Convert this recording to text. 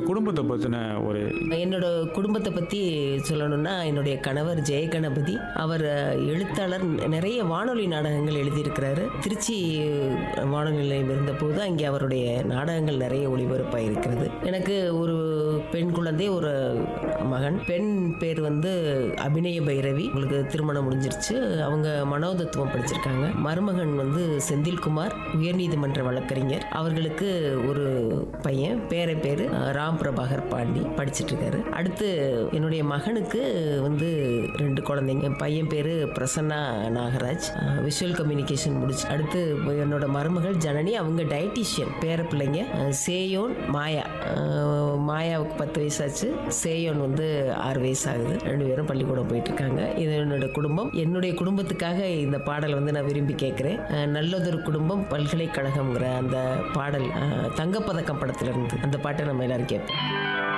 குடும்பத்தை பற்றின ஒரு என்னோட குடும்பத்தை பற்றி சொல்லணும்னா என்னுடைய கணவர் ஜெயகணபதி அவர் அஹ், எழுத்தாளர் நிறைய வானொலி நாடகங்கள் எழுதியிருக்கிறாரு திருச்சி அஹ், வானொலி நிலையம் இருந்தபோது அங்கே அவருடைய நாடகங்கள் நிறைய ஒளிபரப்பாக இருக்கிறது எனக்கு ஒரு பெண் குழந்தை ஒரு மகன் பெண் பேர் வந்து அபிநய பைரவி உங்களுக்கு திருமணம் முடிஞ்சிருச்சு அவங்க மனோதத்துவம் படிச்சிருக்காங்க மருமகன் வந்து செந்தில்குமார் உயர்நீதிமன்ற வழக்கறிஞர் அவர்களுக்கு ஒரு பையன் பேரை பேரு அஹ், ராம் பிரபாகர் பாண்டி படிச்சிட்டு இருக்காரு அடுத்து என்னுடைய மகனுக்கு வந்து ரெண்டு குழந்தைங்க என் பையன் பேரு பிரசன்னா நாகராஜ் விஷுவல் கம்யூனிகேஷன் முடிச்சு அடுத்து என்னோட மருமகள் ஜனனி அவங்க டயட்டிஷியன் பேர பிள்ளைங்க அஹ், சேயோன் மாயா அஹ், மாயாவுக்கு பத்து வயசாச்சு சேயோன் வந்து ஆறு வயசு ஆகுது ரெண்டு பேரும் பள்ளிக்கூடம் போயிட்டு இருக்காங்க இது என்னோட குடும்பம் என்னுடைய குடும்பத்துக்காக இந்த பாடல் வந்து நான் விரும்பி கேட்குறேன் நல்லதொரு குடும்பம் பல்கலைக்கழகம்ங்கிற அந்த பாடல் அஹ், தங்கப்பதக்கம் படத்துல இருந்து அந்த பாட்டை நம்ம எல்லாரும் கேட்போம்